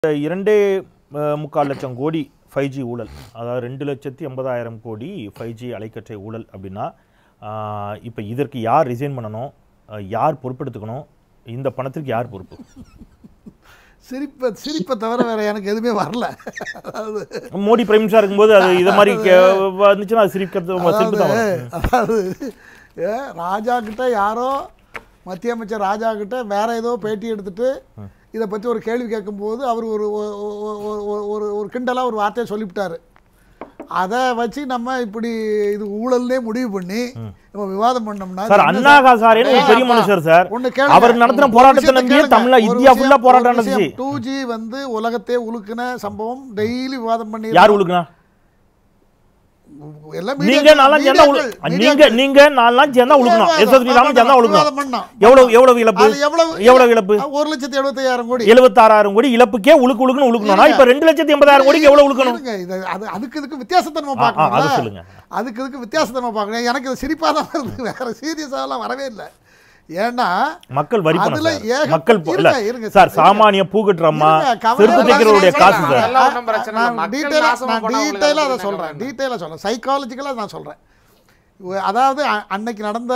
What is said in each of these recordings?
இரண்டே அஹ், முக்கால் லட்சம் கோடி ஃபைவ் ஜி ஊழல் அதாவது ரெண்டு லட்சத்தி எண்பதாயிரம் கோடி ஃபைவ் ஜி அலைக்கற்றை ஊழல் அப்படின்னா இப்போ இதற்கு யார் ரிசைன் பண்ணணும் அஹ், யார் பொறுப்பெடுத்துக்கணும் இந்த பணத்திற்கு யார் பொறுப்பு சிரிப்பை சிரிப்பை தவிர வேற எனக்கு எதுவுமே வரல அதாவது மோடி பிரைம் மினிஸ்டர் இருக்கும்போது அது இதை மாதிரி கே- வந்துச்சுன்னா அது சிரிக்கிறது சிரிப்பு தான் வரும். அதாவது ஏ, ராஜா கிட்ட யாரோ மத்திய அமைச்சர் ராஜா கிட்ட வேற ஏதோ பேட்டி எடுத்துட்டு இதை பற்றி ஒரு கேள்வி கேட்கும்போது அவர் ஒரு ஒ- ஒ- ஒ- ஒ- ஒ- ஒரு ஒரு கிண்டலாக ஒரு வார்த்தையை சொல்லிவிட்டாரு அதை வச்சு நம்ம இப்படி இது ஊழல்னே முடிவு பண்ணி நம்ம விவாதம் பண்ணோம்னா சார் இது என்ன அண்ணா ஹசாரேன்னு ஒரு பெரிய மனுஷர் சார் ஒண்ணு கேளுங்க. அவர் நடத்தின ஒரு போராட்டத்தை விஷயத்தை நம்பியே கேளுங்க. தமிழ்ல ஒரு இந்தியா விஷயம், ஃபுல்லா போராட்டம் ஒரு விஷயம். நடந்துச்சு 2G வந்து உலகத்தை உலுக்குன சம்பவம் டெய்லி விவாதம் பண்ணி யார் உழுக்குனா எல்லாம் நீங்க மீடியாக்கள், நாலாம் சேர்ந்தா உழு- மீடியாக்கள், நீங்க மீடியாக்கள். நீங்க நாலாம் சேர்ந்தா உழுக்கணும் விவாதம், எஸ்எஸ்பி ராமன் சேர்ந்தா விவாதம் உழுக்கணும் பண்ணோம். எவ்வளவு எவ்வளவு இழப்பு அது எவ்வளவு எவ்வளவு இழப்பு ஒரு லட்சத்தி எழுபத்தையாயிரம் கோடி எழுபத்தாறாயிரம் கோடி இழப்புக்கே உழுக்கு உழுக்குன்னு உழுக்கணும்னா இப்ப ரெண்டு லட்சத்தி எண்பதாயிரம் கோடிக்கு எவ்வளவு உழுக்கணும் இருங்க, இது அது அதுக்கு இதுக்கு வித்தியாசத்தை நம்ம ஆ, ஆ, அதை பார்க்கணும் சொல்லுங்க. அதுக்கு இதுக்கு வித்தியாசத்தை நம்ம பார்க்கணும் எனக்கு இது சிரிப்பாக தான் வருது வேற சீரியஸாலாம் வரவே இல்லை ஏன்னா மக்கள் வரி பணம் அதுல சார். ஏக- மக்கள் போ- இல்ல இருங்க, இருங்க சார் சார், சாமானிய பூக்கட்டுறம்மா இருங்க, கவலை செருப்பு இல்ல, தைக்கிறவருடைய நான் காசு சொல்றேன். சார் அதெல்லாம் ஒண்ணும் பிரச்சனை இல்ல. நான் மக்கள் டீட்டெயிலா நாசமா நான் போனவங்களை டீட்டெயிலா அதை வந்து சொல்றேன் என்ன டீட்டெயிலா சொல்றேன் சைக்காலஜிக்கலா நான் சொல்றேன் உ- அதாவது அ- அன்னைக்கு நடந்த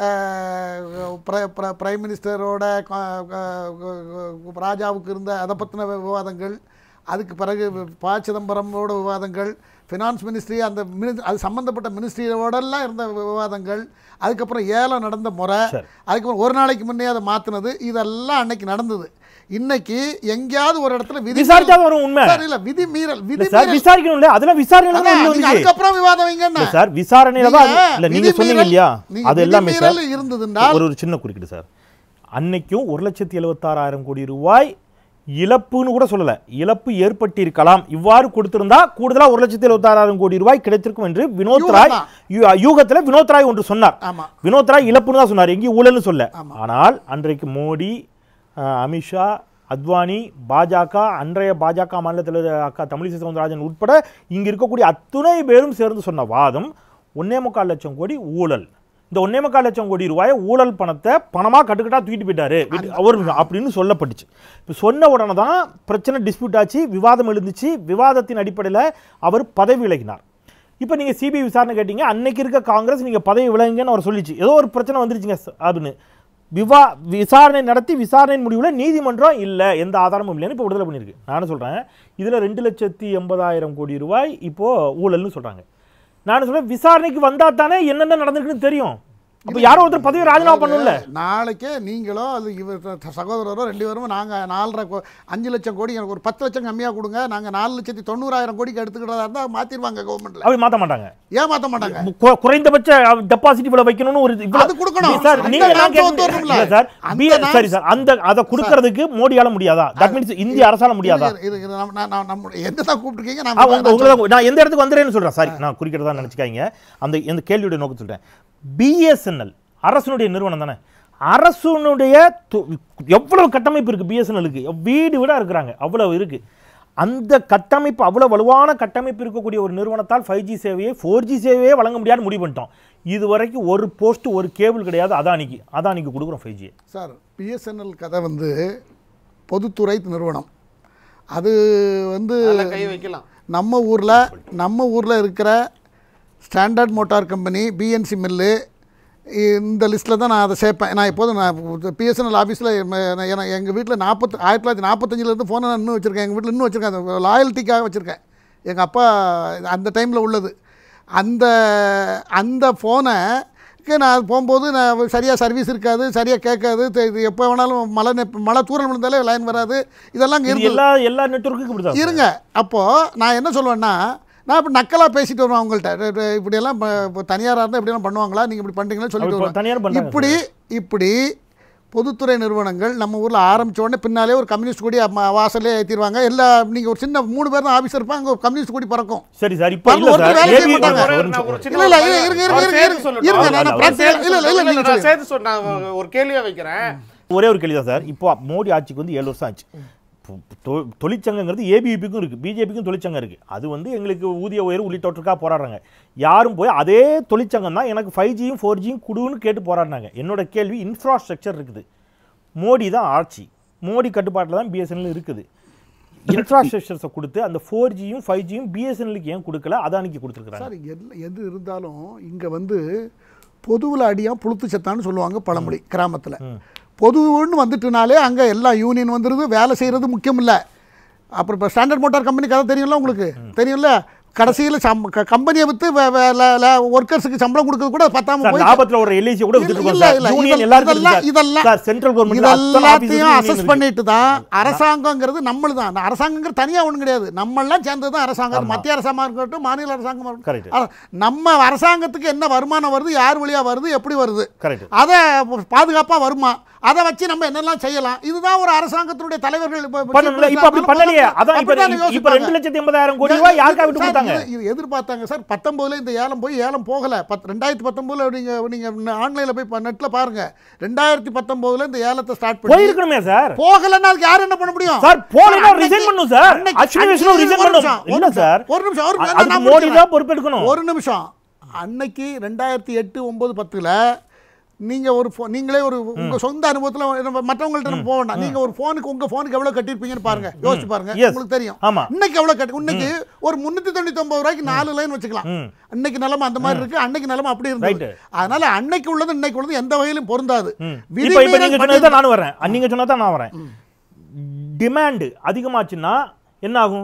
அஹ், பிர- பிர- பிரைம் மினிஸ்டரோட க- க- க- ராஜாவுக்கு இருந்த அதை பற்றின விவாதங்கள் அதுக்கு பிறகு ப சிதம்பரமோட விவாதங்கள் ஃபினான்ஸ் மினிஸ்ட்ரி அந்த மினி அது சம்மந்தப்பட்ட மினிஸ்ட்ரியோடெல்லாம் இருந்த விவாதங்கள் அதுக்கப்புறம் ஏலம் நடந்த முறை சரி. அதுக்கப்புறம் ஒரு நாளைக்கு முன்னே அதை மாற்றினது இதெல்லாம் அன்னைக்கு நடந்தது இன்னைக்கு எங்கேயாவது ஒரு இடத்துல விதி விசாரிச்சா வரும் உண்மை சார் இல்ல விதி மீறல் இல்ல விதி சார் மீறல் விசாரிக்கணும் இல்ல அதெல்லாம் விசாரணையில தான் அதான், உள்ள நீங்க வந்துச்சு அதுக்கப்புறம் விவாதம் வைங்கன்னா இல்ல சார் விசாரணையில தான் நீங்க இல்ல நீங்க விதி சொன்னீங்க மீறல் இல்லையா நீங்க அது விதி எல்லாமே சார் மீறல் இருந்ததுன்னா ஒரு ஒரு சின்ன குறுக்கிட்டு சார் அன்னைக்கும் ஒரு லட்சத்தி எழுபத்தாறாயிரம் கோடி ரூபாய் இழப்புன்னு கூட சொல்லல இழப்பு ஏற்பட்டிருக்கலாம் இவ்வாறு கொடுத்திருந்தா கூடுதலா ஒரு லட்சத்தி எழுபத்தாறாயிரம் கோடி ரூபாய் கிடைத்திருக்கும் என்று வினோத் யூகம் ராய் தான். யூ- யூகத்துல வினோத் ராய் ஒன்று சொன்னார் ஆமா வினோத் ராய் இழப்புன்னு தான் சொன்னார் எங்கேயும் ஊழல்னு சொல்ல ஆமா. ஆனால் அன்றைக்கு மோடி அஹ், அமித்ஷா அத்வானி பாஜக அன்றைய பாஜக மாநிலத்தில் அக்கா தமிழிசை சவுந்தரராஜன் உட்பட இங்க இருக்கக்கூடிய அத்துணை பேரும் சேர்ந்து சொன்ன வாதம் ஒன்னே முக்கால் லட்சம் கோடி ஊழல் இந்த ஒன்னே முக்கால் லட்சம் கோடி ரூபாயை ஊழல் பணத்தை பணமா கட்டுக்கட்டா தூக்கிட்டு போயிட்டாரு வீட்டு- அவர் அப்படின்னு சொல்லப்பட்டுச்சு இப்போ சொன்ன உடனே தான் பிரச்சனை டிஸ்பியூட் ஆச்சு விவாதம் எழுந்துச்சு விவாதத்தின் அடிப்படையில் அவர் பதவி விலகினார் இப்போ நீங்கள் சிபிஐ விசாரணை கேட்டீங்க அன்னைக்கு இருக்க காங்கிரஸ் நீங்கள் பதவி விலகுங்கன்னு அவர் சொல்லிச்சு ஏதோ ஒரு பிரச்சனை வந்துருச்சுங்க ச- அப்படின்னு விவா விசாரணை நடத்தி விசாரணையின் முடிவில் நீதிமன்றம் இல்லை எந்த ஆதாரமும் இல்லைன்னு இப்போ விடுதலை பண்ணியிருக்கு நானும் சொல்கிறேன் இதில் ரெண்டு லட்சத்தி எண்பதாயிரம் கோடி ரூபாய் இப்போது ஊழல்னு சொல்கிறாங்க நான் சொல்கிறேன் விசாரணைக்கு வந்தால் தானே என்னென்ன நடந்திருக்குன்னு தெரியும் அப்போ யாரோ ஒருத்தர் பதவி ராஜினாமா பண்ணணும்ல நாளைக்கே நீங்களோ அது இவர் த- சகோதரரோ ரெண்டு பேரும் நாங்க நாலரை கோ- அஞ்சு லட்சம் கோடி எனக்கு ஒரு பத்து லட்சம் கம்மியா கொடுங்க நாங்க நாலு லட்சத்தி தொண்ணூறாயிரம் கோடிக்கு எடுத்துக்கிட்டதா இருந்தா மாத்திருவாங்க கவர்மெண்ட்ல அப்படி மாற்ற மாட்டாங்க ஏன் மாத்த மாட்டாங்க கு- குறைந்தபட்ச டெபாசிட் இவ்வளவு வைக்கணும்னு ஒரு இவ்வளவு- அது கொடுக்கணும். சார் அந்த நீங்க நான் நாம்ஸ் கேட்க- ஒத்து வரணும்ல. இல்ல சார் அந்த பி- நாம்ஸ் சரி சார் அந்த அதை கொடுக்கறதுக்கு மோடியால முடியாதா தட் மீன்ஸ் இந்திய அரசால முடியாதா இது இது நம்ம நான் நான் நம்ம எந்த தான் கூப்பிட்டுருக்கீங்க ஆ, நான் உங்க- உங்களை தான் நான் எந்த இடத்துக்கு வந்துறேன்னு சொல்றேன் சாரி நான் குறிக்கிறதா நினைச்சுக்காங்க அந்த இந்த கேள்வியுடைய நோக்கம் சொல்றேன் பிஎஸ்என்எல் அரசனுடைய நிறுவனம் தானே அரசனுடைய து- எவ்வளவு கட்டமைப்பு இருக்கு பிஎஸ்என்எலுக்கு வீடு வீடா இருக்கிறாங்க அவ்வளவு இருக்கு அந்த கட்டமைப்பு அவ்வளவு வலுவான கட்டமைப்பு இருக்கக்கூடிய ஒரு நிறுவனத்தால் ஃபைவ் ஜி சேவையை ஃபோர் ஜி சேவையே வழங்க முடியாது முடிவு பண்ணிட்டோம் இது வரைக்கும் ஒரு போஸ்ட் ஒரு கேபிள் கிடையாது அதானிக்கு அதானிக்கு கொடுக்குறோம் ஃபைவ் ஜி சார் பிஎஸ்என்எல் கதை வந்து பொதுத்துறை நிறுவனம் அது வந்து அதுல கை வைக்கலாம் நம்ம ஊரில் நம்ம ஊரில் இருக்கிற standard motor company BNC mill இந்த லிஸ்ட்டில் தான் நான் அதை சேர்ப்பேன் நான் எப்போதும் நான் பிஎஸ்என்எல் ஆஃபீஸில் எங்கள் வீட்டில் நாற்பத்தி ஆயிரத்தி தொள்ளாயிரத்தி நாற்பத்தஞ்சிலேருந்து ஃபோனை நான் இன்னும் வச்சுருக்கேன் எங்கள் வீட்டில் இன்னும் வச்சுருக்கேன் அந்த லாயல்ட்டிக்காக வச்சுருக்கேன் எங்கள் அப்பா அந்த டைமில் உள்ளது அந்த அந்த ஃபோனை நான் போகும்போது நான் சரியாக சர்வீஸ் இருக்காது சரியாக கேட்காது தெ- இது எப்போ வேணாலும் மழை நெ- மழை தூரல் விழுந்தாலே லைன் வராது இதெல்லாம் இங்கே இது இருந்தது எல்லா எல்லா நெட்வொர்க்குக்கும் இப்படி தான் இருங்க அப்போது நான் என்ன சொல்லுவேன்னா நான் இப்போ நக்கலாக பேசிட்டு வருவேன் அவங்கள்ட்ட ரெ- ரெ- இப்படியெல்லாம் ப- இப்போ தனியாராக இருந்தால் இப்படியெல்லாம் பண்ணுவாங்களா நீங்கள் இப்படி பண்ணுறீங்களா சொல்லிட்டு அப்ப வருவேன் தனியார் பண்றாங்க இப்படி இப்படி பொதுத்துறை நிறுவனங்கள் நம்ம ஊரில் ஆரம்பிச்ச உடனே பின்னாலே ஒரு கம்யூனிஸ்ட் கொடி அம்ம- வாசல்லே ஏற்றிடுவாங்க எல்லா நீங்கள் ஒரு சின்ன மூணு பேர் தான் ஆஃபீஸர் இருப்பாங்க அங்கே ஒரு கம்யூனிஸ்ட் கொடி பறக்கும் சரி சார் இப்போ பாருங்க, இல்ல ஒருத்தர் சார் வேலை செய்ய ABI மாட்டாங்க. ஒரு ஒரு- நிமிஷம், ஒரு ஒரு சின்ன இல்ல, இல்ல, ஒரு இருங்க, இருங்க, அவர் இருங்க, சேர்த்து இருங்க. சொல்லட்டும். இருங்க, நான் அவர் practical- சேர்த்து இல்ல, இல்ல, இல்ல, சொல்லட்டும். நீங்க நான் சொல்லுங்க. சேர்த்து சொன்ன நான் ஒரு கேள்வியா வைக்கிறேன் ஒரே ஒரு கேள்வி தான் சார் இப்போ மோடி ஆட்சிக்கு வந்து ஏழு வருஷம் ஆச்சு தொ- தொ- தொழிற்சங்கங்கிறது ஏபிவிபிக்கும் இருக்குது பிஜேபிக்கும் தொழிற்சங்கம் இருக்குது அது வந்து எங்களுக்கு ஊதிய உயர்வு உள்ளிட்டவற்றுக்காக போராடுறாங்க யாரும் போய் அதே தொழிற்சங்கம் தான் எனக்கு ஃபைவ் ஜியும் ஃபோர் ஜியும் கொடுன்னு கேட்டு போராடினாங்க என்னோட கேள்வி இன்ஃப்ராஸ்ட்ரக்சர் இருக்குது மோடி தான் ஆட்சி மோடி கட்டுப்பாட்டில் தான் பிஎஸ்என்எல் இருக்குது இன்ஃப்ராஸ்ட்ரக்சர்ஸை கொடுத்து அந்த ஃபோர் ஜியும் ஃபைவ் ஜியும் பிஎஸ்என்எலுக்கு ஏன் கொடுக்கல அதானிக்கு கொடுத்துருக்காங்க சார் எல் எது இருந்தாலும் இங்கே வந்து பொதுவில் அடியா புழுத்து செத்தான்னு சொல்லுவாங்க பழமொழி கிராமத்தில் பொதுவுன்னு வந்துட்டுனாலே அங்கே எல்லா யூனியன் வந்துடுது வேலை செய்கிறது முக்கியம் இல்லை அப்புறம் இப்போ ஸ்டாண்டர்ட் மோட்டார் கம்பெனி கதை தெரியும்ல உங்களுக்கு தெரியும்ல கடைசியில் சம் கம்பெனியை விற்று ஒர்க்கர்ஸுக்கு சம்பளம் கொடுக்கறது கூட பத்தாம சார் போய் லாபத்துல ஒரு எல்ஐசி கூட இல்ல, வித்துட்டு இல்ல, இல்ல, யூனியன் இதெல்லாம் எல்லாருக்கும் இதெல்லாம் சார் சென்ட்ரல் கவர்மெண்ட் இதெல்லாத்தையும் அசஸ் பண்ணிட்டு தான் அரசாங்கங்கிறது நம்மளு தான் அந்த அரசாங்கங்கிறது தனியாக ஒன்றும் கிடையாது நம்மளாம் சேர்ந்தது தான் அரசாங்கம் அது மத்திய அரசாங்கமாக இருக்கட்டும் மாநில அரசாங்கமாக Correct. இருக்கட்டும் அ- நம்ம அரசாங்கத்துக்கு என்ன வருமானம் வருது யார் வழியாக வருது எப்படி வருது கரெக்ட் அதை பாதுகாப்பாக வருமா அதை வச்சு நம்ம என்னெல்லாம் செய்யலாம் இதுதான் ஒரு அரசாங்கத்தினுடைய தலைவர்கள் இப்ப- இப்ப பண்ணல இப்ப அப்படி பண்ணலையே அதான் இப்ப அப்படித்தானே இப்ப யோசிப்பாங்க. ரெண்டு லட்சத்தி எண்பதாயிரம் கோடி ரூபாய் யாருக்கா விட்டு சார், கொடுத்தாங்க இது- இது எதிர்பார்த்தாங்க சார் பத்தொன்பதுல இந்த ஏலம் போய் ஏலம் போகல பத் ரெண்டாயிரத்தி பத்தொன்பதுல நீங்க நீங்க ஆன்லைன்ல போய் நெட்ல பாருங்க ரெண்டாயிரத்தி பத்தொன்பதுல இந்த ஏலத்தை ஸ்டார்ட் பண்ணி போயிருக்கணுமே சார் போகலன்னா அதுக்கு யார் என்ன பண்ண முடியும் சார், போகலைன்னா சார், resign அன்னைக்கு- பண்ணணும் சார். அன்னைக்கு- அஸ்வினி வைஷ்ணவ் அன்னைக்கு resign ஒரு பண்ணணும். நிமிஷம், ஒரு இல்ல நிமிஷம், சார். ஒரு நிமிஷம் ஒரு அது- நிமிஷம், அதுக்கு நான் மோடி முடிக்கிறேன். தான் பொறுப்பெடுக்கணும் ஒரு நிமிஷம் அன்னைக்கு ரெண்டாயிரத்தி எட்டு ஒன்பது பத்துல நீங்க ஒரு phone- நீங்களே ஒரு உங்க சொந்த அனுபவத்துல நம்ம மற்றவங்கள்ட்ட நம்ம போக வேண்டாம் நீங்க ஒரு போனுக்கு உங்க போனுக்கு எவ்வளவு கட்டிருப்பீங்கன்னு பாருங்க யோசிச்சு பாருங்க Yes. உங்களுக்கு தெரியும் ஆமா. இன்னைக்கு எவ்வளவு கட்டி இன்னைக்கு ஒரு முன்னூத்தி தொண்ணூத்தி ஒன்பது ரூபாய்க்கு நாலு லைன் வச்சுக்கலாம் ம். இன்னைக்கு நிலைமை அந்த மாதிரி இருக்கு அன்னைக்கு நிலைமை அப்படி இருந்தது Right. அதனால அன்னைக்கு உள்ளது இன்னைக்கு உள்ளது எந்த வகையிலும் பொருந்தாது ம். இப்ப இப்ப விதிமீறல் நீங்க பண்ணி- சொன்னது தான் நானும் வரேன் அஹ் நீங்க சொன்னது தான் நான் வரேன் டிமாண்ட் அதிகமாச்சுன்னா என்ன ஆகும்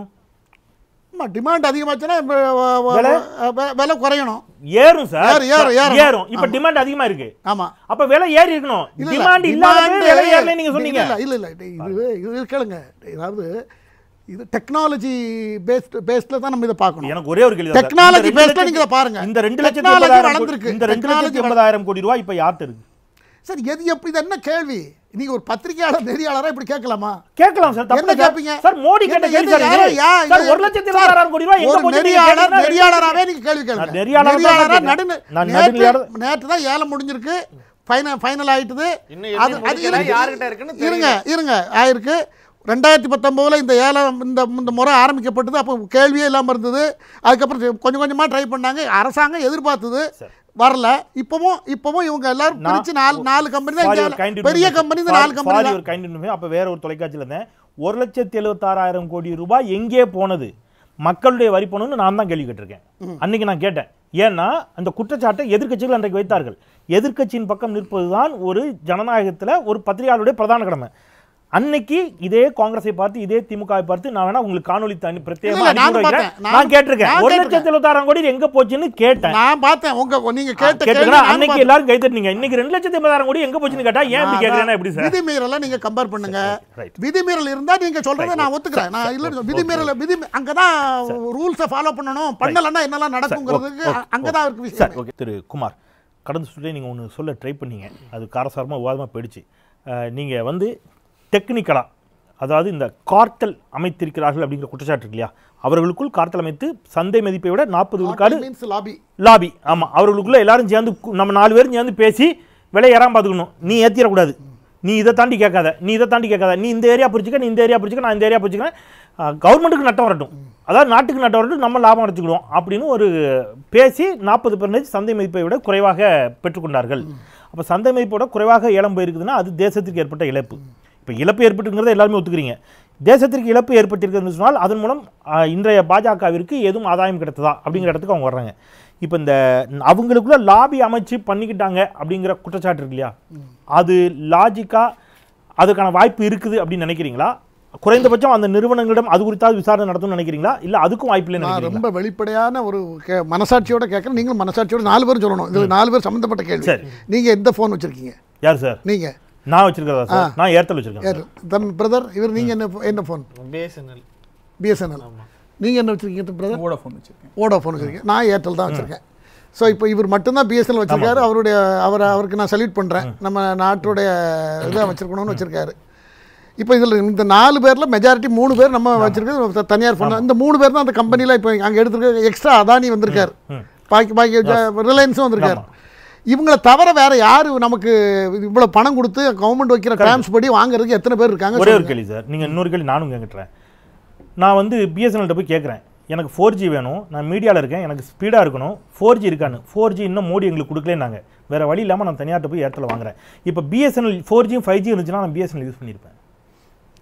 ஆமா டிமாண்ட் அதிகமாச்சுன்னா இப்ப, வ- வ- விலை? வ- விலை குறையணும் ஏறும் சார் ஏறும், ஏறும், ஏறும். ஏறும் இப்ப டிமாண்ட் அதிகமா இருக்கு ஆமா அப்ப விலை ஏறி இருக்கணும் இல்ல, இல்ல, டிமாண்ட் இல்லாத demand- விலை ஏறல நீங்க சொன்னீங்க இல்ல இல்ல இல்ல இது இது கேளுங்க அதாவது இது டெக்னாலஜி பேஸ்ட் பேஸ்ட்ல தான் நம்ம இதை பார்க்கணும் எனக்கு ஒரே ஒரு கேள்வி தான் சார். Technology இந்த ரெண்டு based-ல லட்சத்தி- நீங்க இதை பாருங்க. இந்த ரெண்டு லட்சத்தி Technology எண்பதாயிரம் கோடி- வளர்ந்திருக்கு. இந்த ரெண்டு Technology லட்சத்தி எண்பதாயிரம் கோடி ரூபாய் இப்ப யார்கிட்ட இருக்கு சார் எது எப்படி இது என்ன கேள்வி நீங்க ஒரு பத்திரிகையாளர் நெறியாளரா இப்படி கேட்கலாமா கேட்கலாம் சார் தப்பு என்ன இல்ல கேட்பீங்க சார் மோடி கேட்ட என்ன- கேள்வி என்ன- சார் இது. யா- யா- சார் இது- ஒரு லட்சத்தி சார், எண்பதாயிரம் கோடி ரூபாய் எங்க ஒரு போச்சு நீங்க நெறியாளர் கேட்டீங்கன்னா நெறியாளராவே நீங்க கேள்வி கேளுங்க நான் நெறியாளரா தான் நெறியாளரா கேட்கிறேன். நடுநிலை நான் நேற்று நடுநிலையாளர் நேற்று தான் ஏலம் முடிஞ்சிருக்கு ஃபைனல் ஃபைனல் ஆயிட்டுது இன்னும் எழுதி அது அது முடிக்கல, இருக்கு. யார்கிட்ட இருக்குன்னு இருங்க இருங்க ஆயிருக்கு ரெண்டாயிரத்தி பத்தொம்போதில் இந்த ஏலம் இந்த இந்த முறை ஆரம்பிக்கப்பட்டது அப்போ கேள்வியே இல்லாமல் இருந்தது அதுக்கப்புறம் கொஞ்சம் கொஞ்சமாக ட்ரை பண்ணாங்க அரசாங்கம் எதிர்பார்த்தது வரல இப்பவும் இப்பவும் இவங்க எல்லாரும் நான் பிரிச்சு நாலு நாலு கம்பெனி தான் For இங்க your kind பெரிய information. கம்பெனி இந்த For- நாலு for கம்பெனி தான் your kind information. அப்ப வேற ஒரு தொலைக்காட்சியில் இருந்தேன் ஒரு லட்சத்தி எழுபத்தாறாயிரம் கோடி ரூபாய் எங்கே போனது மக்களுடைய வரி பணம்னு நான் தான் கேள்வி கேட்டிருக்கேன் அன்னைக்கு நான் கேட்டேன் ஏன்னா அந்த குற்றச்சாட்டை எதிர்க்கட்சிகள் அன்றைக்கு வைத்தார்கள் எதிர்க்கட்சியின் பக்கம் நிற்பதுதான் ஒரு ஜனநாயகத்துல ஒரு பத்திரிகையாளருடைய பிரதான கடமை அன்னைக்கு இதே காங்கிரஸை பார்த்து இதே திமுகவை பார்த்து நான் வேணா உங்களுக்கு காணொலி தனி பிரத்யேகமா இல்ல, அனுப்பி நானும் வைக்கிறேன். பார்த்தேன். நான் நானும் கேட்டிருக்கேன் நான் ஒரு கேட்டிருக்கேன். லட்சத்தி எழுபத்தாயிரம் கோடி எங்க போச்சுன்னு கேட்டேன் நான் பார்த்தேன் உங்க நீங்க கேட்ட கேள்வி கேட்டுக்கிறேன் நானும் அன்னைக்கு பார்த்தேன். எல்லாரும் கை தட்டினீங்க இன்னைக்கு ரெண்டு லட்சத்தி எண்பதாயிரம் கோடி எங்க போச்சுன்னு கேட்டா ஏன் இப்படி கேட்கறேன்னா எப்படி சார் விதிமீறலை நீங்க கம்பேர் பண்ணுங்க right. விதிமீறல் இருந்தா நீங்க சொல்றதை நான் ஒத்துக்கிறேன் நான் இல்ல விதிமீறல் விதி அங்கதான் ரூல்ஸை ஃபாலோ பண்ணணும் பண்ணலன்னா என்னெல்லாம் நடக்குங்கிறதுக்கு ஓகே, அங்கதான் இருக்கு சார் விஷயம் ஓகே திரு குமார் கடந்த சுற்றே நீங்கள் ஒன்று சொல்ல ட்ரை பண்ணீங்க அது காரசாரமாக விவாதமாக போயிடுச்சு நீங்கள் வந்து டெக்னிக்கலாக அதாவது இந்த கார்த்தல் அமைத்திருக்கிறார்கள் அப்படிங்கிற குற்றச்சாட்டு இருக்கு இல்லையா அவர்களுக்குள் கார்த்தல் அமைத்து சந்தை மதிப்பை விட நாற்பது விழுக்காடு மீன்ஸ் லாபி லாபி ஆமாம் அவர்களுக்குள்ள எல்லாரும் சேர்ந்து கு- நம்ம நாலு பேரும் சேர்ந்து பேசி விலை ஏறாம பார்த்துக்கணும் நீ ஏற்றிடக்கூடாது நீ இதை தாண்டி கேட்காத நீ இதை தாண்டி கேட்காத நீ இந்த ஏரியா பிடிச்சிக்க நீ இந்த ஏரியா பிடிச்சிக்க நான் இந்த ஏரியா பிடிச்சிக்கிறேன் கவர்மெண்ட்டுக்கு நட்டம் வரட்டும் அதாவது நாட்டுக்கு நட்டம் வரட்டும் நம்ம லாபம் அடைச்சிக்கிடுவோம் அப்படின்னு ஒரு பேசி நாற்பது பெர்சன்டேஜ் சந்தை மதிப்பை விட குறைவாக பெற்றுக்கொண்டார்கள் அப்போ சந்தை மதிப்போட குறைவாக ஏலம் போயிருக்குதுன்னா அது தேசத்திற்கு ஏற்பட்ட இழப்பு இப்போ இழப்பு ஏற்பட்டுங்கிறத எல்லாருமே ஒத்துக்கிறீங்க தேசத்திற்கு இழப்பு ஏற்பட்டிருக்குதுன்னு சொன்னால் அதன் மூலம் ஆஹ், இன்றைய பாஜகவிற்கு எதுவும் ஆதாயம் கிடைத்ததா அப்படிங்கிற இடத்துக்கு அவங்க வர்றாங்க இப்போ இந்த அவங்களுக்குள்ள லாபி அமைச்சு பண்ணிக்கிட்டாங்க அப்படிங்கிற குற்றச்சாட்டு இருக்கு இல்லையா அது லாஜிக்கா அதுக்கான வாய்ப்பு இருக்குது அப்படின்னு நினைக்கிறீங்களா குறைந்தபட்சம் அந்த நிறுவனங்களிடம் அது குறித்தாவது விசாரணை நடத்தும்னு நினைக்கிறீங்களா இல்லை அதுக்கும் வாய்ப்பு இல்லைன்னு நான் நினைக்கிறீங்களா ரொம்ப வெளிப்படையான ஒரு கே- மனசாட்சியோட கேட்குறேன் நீங்களும் மனசாட்சியோட நாலு பேரும் சொல்லணும் இதுல நாலு பேர் சம்மந்தப்பட்ட கேள்வி சரி. நீங்க எந்த ஃபோன் வச்சிருக்கீங்க யார் சார் நீங்க நான் வச்சிருக்கிறதா சார் நான் ஏர்டெல் வச்சிருக்கேன் யார் தம் பிரதர் இவர் நீங்க என்ன pho- என்ன ஃபோன் பிஎஸ்என்எல் பிஎஸ்என்எல் நீங்க என்ன வச்சிருக்கீங்க பிரதர் வோடாஃபோன் வச்சிருக்கேன் ஓடோ ஃபோன் வச்சிருக்கேன் நான் ஏர்டெல் தான் வச்சிருக்கேன் ஸோ இப்போ இவர் மட்டும்தான் பிஎஸ்என்எல் வச்சிருக்காரு அவருடைய அவரை அவருக்கு நான் சல்யூட் பண்ணுறேன் நம்ம நாட்டுடைய இதை வச்சிருக்கணும்னு வச்சிருக்காரு இப்போ இதில் இந்த நாலு பேரில் மெஜாரிட்டி மூணு பேர் நம்ம வச்சிருக்கிறது த- தனியார் ஃபோன் இந்த மூணு பேர் தான் அந்த கம்பெனியில் இப்போ அங்கே எடுத்துருக்க எக்ஸ்ட்ரா அதானி வந்திருக்காரு பாக்கி பாக்கி ரிலையன்ஸும் வந்திருக்காரு இவங்களை தவிர வேற யாரு நமக்கு இவ்வளவு பணம் கொடுத்து கவர்மெண்ட் வைக்கிற டேர்ம்ஸ் படி வாங்குறதுக்கு எத்தனை பேர் இருக்காங்க ஒரே ஒரு சொல்லுங்க. கேள்வி சார் நீங்கள் இன்னொரு கேள்வி நானும் கேட்குறேன் நான் வந்து பிஎஸ்என்எல்கிட்ட போய் கேட்குறேன் எனக்கு ஃபோர் ஜி வேணும் நான் மீடியாவில் இருக்கேன் எனக்கு ஸ்பீடாக இருக்கணும் ஃபோர் ஜி இருக்கான்னு ஃபோர் ஜி இன்னும் மோடி எங்களுக்கு கொடுக்கலனாங்க வேறு வழி இல்லாமல் நான் தனியார்ட்ட போய் ஏர்டெல் வாங்குறேன் இப்போ பிஎஸ்என்எல் ஃபோர் ஜியும் ஃபைவ் ஜி இருந்துச்சுன்னா நான் பிஎஸ்என்எல் யூஸ் பண்ணியிருப்பேன்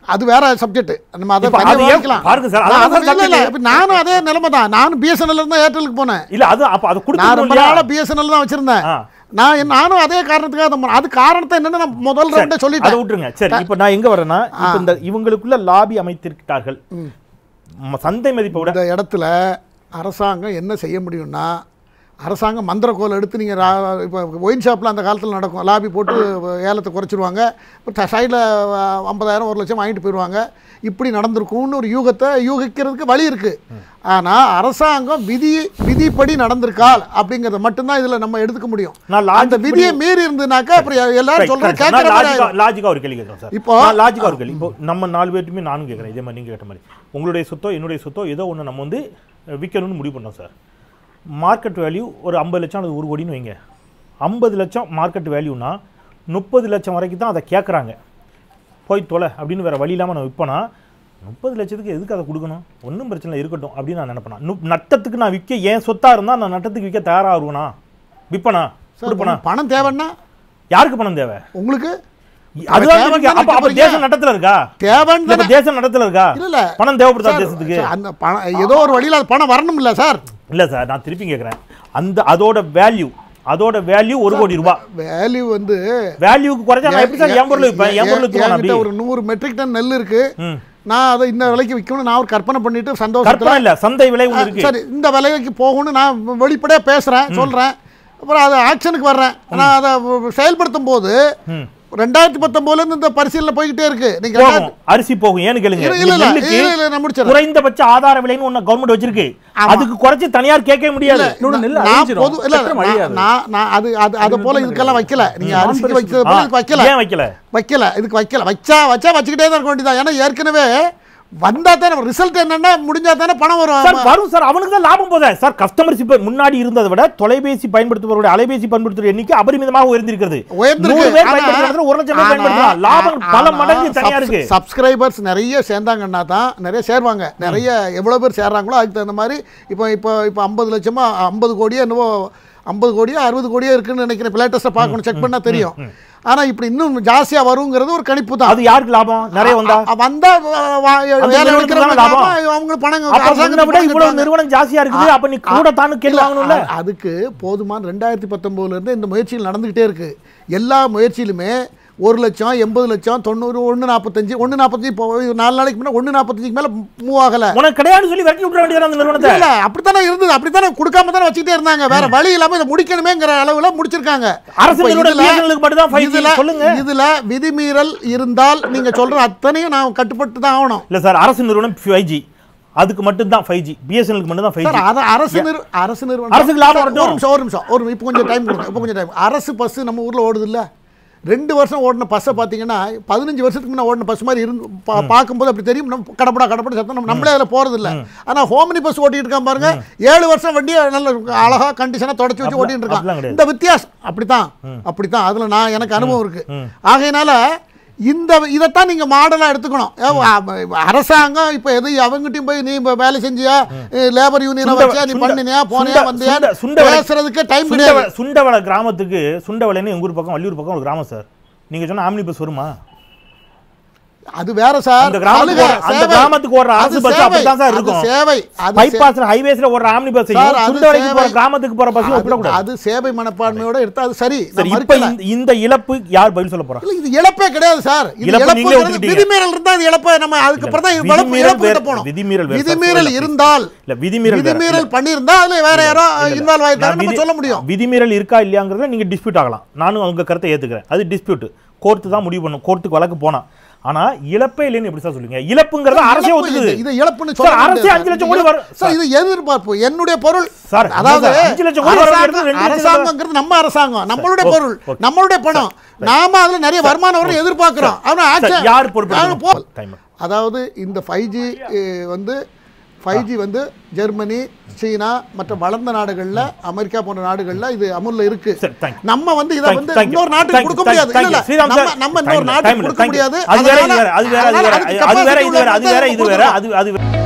அது வேற சப்ஜெக்ட் நம்ம அதை இப்ப தனியா அது ஏன் விவாதிக்கலாம். பாருங்க சார், நான் அதான் அது இல்ல, இல்ல, subject. இப்ப நானும் அதே நிலைமை தான் நானும் பிஎஸ்என்எல் இருந்தா ஏர்டெலுக்கு போனேன் இல்ல அது அப்ப அது நான் கொடுக்கணும் ரொம்ப இல்லையா? நாளா பிஎஸ்என்எல் தான் வச்சிருந்தேன் ஆ. நான் என்ன- நானும் அதே காரணத்துக்காக தான் போனேன். அது காரணத்தை என்னன்னு நான் முதல் சரி, ரவுண்டே அதை சொல்லிட்டேன் விட்டுருங்க சரி இப்போ நான் எங்க வரேன்னா இப்போ இந்த இவங்களுக்குள்ள லாபி அமைத்திருக்கிறார்கள் ம- சந்தை மதிப்பை விட இந்த இடத்துல அரசாங்கம் என்ன செய்ய முடியும்னா அரசாங்கம் மந்திரக்கோல் எடுத்து நீங்கள் இப்போ ஒயின் ஷாப்பில் அந்த காலத்தில் நடக்கும் லாபி போட்டு ஏலத்தை குறைச்சிருவாங்க இப்போ சைடில் ஐம்பதாயிரம் ஒரு லட்சம் வாங்கிட்டு போயிடுவாங்க இப்படி நடந்திருக்கும்னு ஒரு யூகத்தை யூகிக்கிறதுக்கு வழி இருக்குது ஆனால் அரசாங்கம் விதி விதிப்படி நடந்திருக்கால் அப்படிங்கிறத மட்டும்தான் இதில் நம்ம எடுத்துக்க முடியும் நான் logic அந்த விதியை மீறி இருந்ததுனாக்கா அப்புறம் எல்லாரும் சொல்கிறது கேட்குற மாதிரி ஆயிடும். லாஜிக்கா ஒரு கேள்வி கேட்குறேன் சார் இப்போ- இப்போ லாஜிக்கா ஒரு கேள்வி இப்போ நம்ம நாலு பேர்ட்டுமே நானும் கேட்குறேன் இதே மாதிரி நீங்க கேட்ட மாதிரி உங்களுடைய சொத்தோ என்னுடைய சொத்தோ ஏதோ ஒன்று நம்ம வந்து அஹ், விற்கணும்னு முடிவு பண்ணோம் சார் மார்க்கெட் வேல்யூ ஒரு ஐம்பது லட்சம் அல்லது ஒரு கோடின்னு வைங்க ஐம்பது லட்சம் மார்க்கெட் வேல்யூனா முப்பது லட்சம் வரைக்கும் தான் அதை கேட்குறாங்க போய் தொலை அப்படின்னு வேற வழி இல்லாமல் நான் விற்பனா முப்பது லட்சத்துக்கு எதுக்கு அதை கொடுக்கணும் ஒன்றும் பிரச்சனை இல்லை, இருக்கட்டும் அப்படின்னு நான் நினைப்பேன் நு நட்டத்துக்கு நான் விற்க ஏன் சொத்தாக இருந்தால் நான் நட்டத்துக்கு விற்க தயாராக வருவேனா விற்பனா சார், கொடுப்பனா உங்களுக்கு பணம் தேவைன்னா யாருக்கு பணம் தேவை உங்களுக்கு அதுதான் தேவைன்னு கேட்கிறேன். அப்ப அப்ப கேட்கறீங்க. தேசம் நடத்துல இருக்கா தேவைன்னு இப்ப தானே தேசம் நடத்துல இருக்கா இல்ல, இல்ல. பணம் தேவைப்படுதா சார், தேசத்துக்கு சார், அந்த பணம் ஏதோ ஒரு வழியில் அது பணம் வரணும் இல்ல சார் இல்ல சார் நான் திருப்பி கேக்குறேன் அந்த அதோட வேல்யூ அதோட வேல்யூ ஒரு கோடி ரூபாய் வேல்யூ வந்து வேல்யூக்கு குறைச்சா நான் எப்படி சார் என் பொருள் விற்பேன் என் பொருள் வித்துருவேன் அப்படி என்கிட்ட ஒரு நூறு மெட்ரிக் டன் நெல் இருக்கு ம். நான் அதை இந்த விலைக்கு விற்கணும் நான் ஒரு கற்பனை பண்ணிட்டு சந்தோஷத்துல கற்பனை இல்ல சந்தை விலை ஒன்று இருக்கு சரி இந்த விலைக்கு போகணும்னு நான் வெளிப்படையா பேசுறேன் சொல்றேன் அப்புறம் அதை ஆக்ஷனுக்கு வர்றேன் நான் அதை செயல்படுத்தும் போது ம். ரெண்டாயிரத்தி பத்தொன்பதுல இருந்து இந்த பரிசீலனை போய்கிட்டே இருக்கு நீங்க போகும் ரெண்டாயிரத்தி- அரிசி போகும் ஏன்னு கேளுங்க இல்ல, இல்ல, இல்ல, நெல்லுக்கு இல்ல, இல்ல, நான் முடிச்சிடுறேன். குறைந்தபட்ச ஆதார விலைன்னு ஒண்ணு கவர்மெண்ட் வச்சிருக்கு ஆமா. அதுக்கு குறைச்சு தனியார் கேட்கவே முடியாது இன்னொன்னு நெல் நான் அழிஞ்சிரும். பொது இல்ல சட்டம் நான் அழியாது. நான் நான் அது அது அது போல இதுக்கெல்லாம் வைக்கல நீங்க அரிசிக்கு வைக்கிறது ஆ, போல இதுக்கு வைக்கல ஏன் வைக்கல வைக்கல இதுக்கு வைக்கல வச்சா வச்சா வச்சுக்கிட்டே தான் இருக்க வேண்டியதான் ஏன்னா ஏற்கனவே வந்தா தானே ரிசல்ட் என்னன்னா முடிஞ்சா தானே பணம் சார் வரும் வரும் சார் அவனுக்கு தான் லாபம் போதே சார் கஸ்டமர்ஸ் இப்ப முன்னாடி இருந்ததை விட தொலைபேசி பயன்படுத்துபவருடைய அலைபேசி பயன்படுத்துற எண்ணிக்கை அபரிமிதமாக உயர்ந்திருக்கிறது உயர்ந்திருக்கு. நூறு பேர் ஆனா- பயன்படுத்துற இடத்துல ஒரு லட்சம் பேர் ஆனா- பயன்படுத்தலாம் லாபம் பல ஆனா மடங்கு தனியா subs- இருக்கு சப்ஸ்கிரைபர்ஸ் நிறைய சேர்ந்தாங்கன்னா தான் நிறைய சேருவாங்க நிறைய எவ்வளோ பேர் சேர்றாங்களோ அதுக்கு தகுந்த மாதிரி இப்போ இப்போ இப்போ ஐம்பது லட்சமா ஐம்பது கோடியோ என்னவோ ஐம்பது கோடியோ அறுபது கோடியோ இருக்குன்னு நினைக்கிறேன் லேட்டஸ்ட்டாக பார்க்கணும் செக் பண்ணால் தெரியும் ஆனால் இப்படி இன்னும் ஜாஸ்தியாக வருங்கிறது ஒரு கணிப்பு தான் அது யாருக்கு லாபம் நிறைய வந்தா அ- வந்தா வ- வ- அந்த வேலை நிறுவனத்துக்கு எடுக்கிறவங்க தானே லாபம். லாபம், அவங்களுக்கு பணம் அப்ப அரசாங்கத்துக்கு முன்ன விட பணம் இவ்வளவு கட்டுவாங்க. நிறுவனம் ஜாஸ்தியா இருக்குது அப்ப நீ கூட தானு கேள்வி இல்ல, வாங்கணும்ல அ- அதுக்கு போதுமான ரெண்டாயிரத்தி பத்தொம்போதுல இருந்து இந்த முயற்சிகள் நடந்துகிட்டே இருக்கு எல்லா முயற்சியிலுமே ஒரு லட்சம் எண்பது லட்சம் தொண்ணூறு ஒன்று நாற்பத்தஞ்சு ஒன்று நாற்பத்தஞ்சு இப்போ ஒரு நாலு நாளைக்கு முன்னாடி ஒன்று நாற்பத்தஞ்சுக்கு மேலே மூவ் ஆகலை உனக்கு கிடையாதுன்னு சொல்லி விரட்டி விட்டுற வேண்டியது அந்த நிறுவனத்தை இல்ல அப்படித்தானே இருந்தது அப்படித்தானே கொடுக்காம தானே வச்சுக்கிட்டே இருந்தாங்க வேற வழி இல்லாம இதை முடிக்கணுமேங்கிற அளவுல முடிச்சிருக்காங்க அரசு இப்ப நிறுவனம் இதுல- BSNL க்கு மட்டும்தான் 5G இதுல சொல்லுங்க. இதுல விதிமீறல் இருந்தால் நீங்க சொல்ற அத்தனையும் நான் கட்டுப்பட்டு தான் ஆகணும் இல்ல சார் அரசு நிறுவனம் ஃபைவ் ஜி அதுக்கு மட்டும் தான் ஃபைவ் ஜி பிஎஸ்என்எலுக்கு மட்டும் தான் ஃபைவ் சார் ஜி அத அரசு நிறு அரசு நிறுவனம் அரசுக்கு லாபம் சார், வரட்டும். ஒரு நிமிஷம் ஒரு நிமிஷம் ஒரு இப்போ கொஞ்சம் டைம் கொடுங்க இப்போ கொஞ்சம் டைம் அரசு பஸ் நம்ம ஊர்ல ஓடுது இல்ல ரெண்டு வருஷம் ஓடின பஸ்ஸை பார்த்தீங்கன்னா பதினஞ்சு வருஷத்துக்கு முன்ன ஓடின பஸ் மாதிரி இருந்து பா- பார்க்கும்போது அப்படி தெரியும் நம்ம கடப்படா கடப்பட சத்தம் நம்ம நம்மளே அதில் போறது இல்ல ஆனா ஹோமினி பஸ் ஓட்டிட்டு இருக்கான் பாருங்க ஏழு வருஷம் வண்டியை நல்ல அழகா கண்டிஷனா தொடச்சி வச்சு அப்படிலாம் ஓட்டிட்டு இருக்கான் அப்படிலாம் கிடையாது. இந்த வித்தியாசம் அப்படித்தான் அப்படித்தான் அதுல நான் எனக்கு அனுபவம் இருக்கு ஆகையினால இந்த இதைத்தான் நீங்க மாடலா எடுத்துக்கணும் ஏ, அ- அரசாங்கம் இப்ப எது அவங்ககிட்டயும் போய் நீ இப்ப வேலை செஞ்சியா லேபர் யூனியனை சுண்ட- வச்சா நீ சுண்ட- பண்ணினியா போனியா சுண்ட- வந்தியா சுண்ட- சுண்டவளை- பேசுறதுக்கு டைம் சுண்டவளை- கிடையாது சுண்டவளை கிராமத்துக்கு சுண்டவளைன்னு எங்க ஊர் பக்கம் வள்ளியூர் பக்கம் ஒரு கிராமம் சார் நீங்க சொன்ன ஆம்னி பஸ் வருமா அது வேற சார் அந்த கிராமத்துக்கு சலுகை, ஓடுற- அந்த சேவை. கிராமத்துக்கு ஓடுற அரசு அது பஸ் சேவை, அப்படித்தான் சார் அது இருக்கும். சேவை அது சே- பைபாஸ்ல ஹைவேஸ்ல ஓடுற ஆம்னி பஸ் சார், அது சுண்டவளைக்கு போற சேவை. கிராமத்துக்கு போற பஸ் அது- ஒப்பிடக்கூடாது அது சேவை மனப்பான்மையோட எடுத்தா அது சரி நான் சரி இப்ப மறுக்கல. இந்த- இந்த இழப்பு யார் பதில் சொல்ல போறா இல்ல இது இழப்பே கிடையாது சார் இது இழப்பு நீங்களே இழப்புங்கிறது ஒத்துக்கிட்டீங்க. விதிமீறல் இருந்தா அது இழப்பை நம்ம அதுக்கப்புறம் தான் இழப்பு விதிமீறல் இழப்பு கிட்ட வேற- போகணும் விதிமீறல் வேற. விதிமீறல் இல்ல, இருந்தால் இல்ல விதிமீறல் வேற. விதிமீறல் பண்ணியிருந்தா அதுல வேற யாரோ இன்வால்வ் நான் ஆயிருந்தாங்க நம்ம விதி- சொல்ல முடியும் விதிமீறல் இருக்கா இல்லையாங்கிறத நீங்க டிஸ்பியூட் ஆகலாம் நானும் உங்க கருத்தை ஏத்துக்கிறேன் அது டிஸ்பியூட் கோர்ட்டு தான் முடிவு பண்ணும் கோர்ட்டுக்கு வழக்கு போனா ஆனா இழப்பே இல்லைன்னு எப்படி சார் சொல்லுங்க இழப்புங்கிறத அரசே இழப்பு ஒத்துக்குது இது- இது இழப்புன்னு சார், சொல்ல அரசே முடியாது. அஞ்சு லட்சம் கோடி வரும். சார் இது எதிர்பார்ப்பு என்னுடைய பொருள் சார், அதாவது சார், அஞ்சு லட்சம் கோடி வரும் அரசாங்கம் ரெண்டு லட்சம் அரசாங்கங்கிறது நம்ம அரசாங்கம் நம்மளுடைய ஓகே, பொருள் ஓகே. நம்மளுடைய பணம் நாம அதுல நிறைய வருமானம் வரும் எதிர்பார்க்கிறோம் ஆனா சார், action- யார் பொறுப்பு நாங்க போ- எடுக்கணும்? Timer. அதாவது இந்த ஃபைவ் ஜி வந்து ஃபைவ் ஜி வந்து ஜெர்மனி சீனா மற்ற வளர்ந்த நாடுகள்ல அமெரிக்கா போன்ற நாடுகள்ல இது அமுல்ல இருக்கு சரி, thank you. நம்ம வந்து இதை Thank you, வந்து thank you. இன்னொரு நாட்டுக்கு Thank you, கொடுக்க thank you, முடியாது thank இல்ல you. ஸ்ரீராம் நம்ம சார், நம்ம time இன்னொரு இல்ல, நாட்டுக்கு time இல்ல, கொடுக்க thank you. முடியாது அது வேற இது அதனால- வேற அது வேற அது அதனால வேற அதுக்கு அது வேற capacity இது வேற அது வேற இது வேற உள்ள அது அது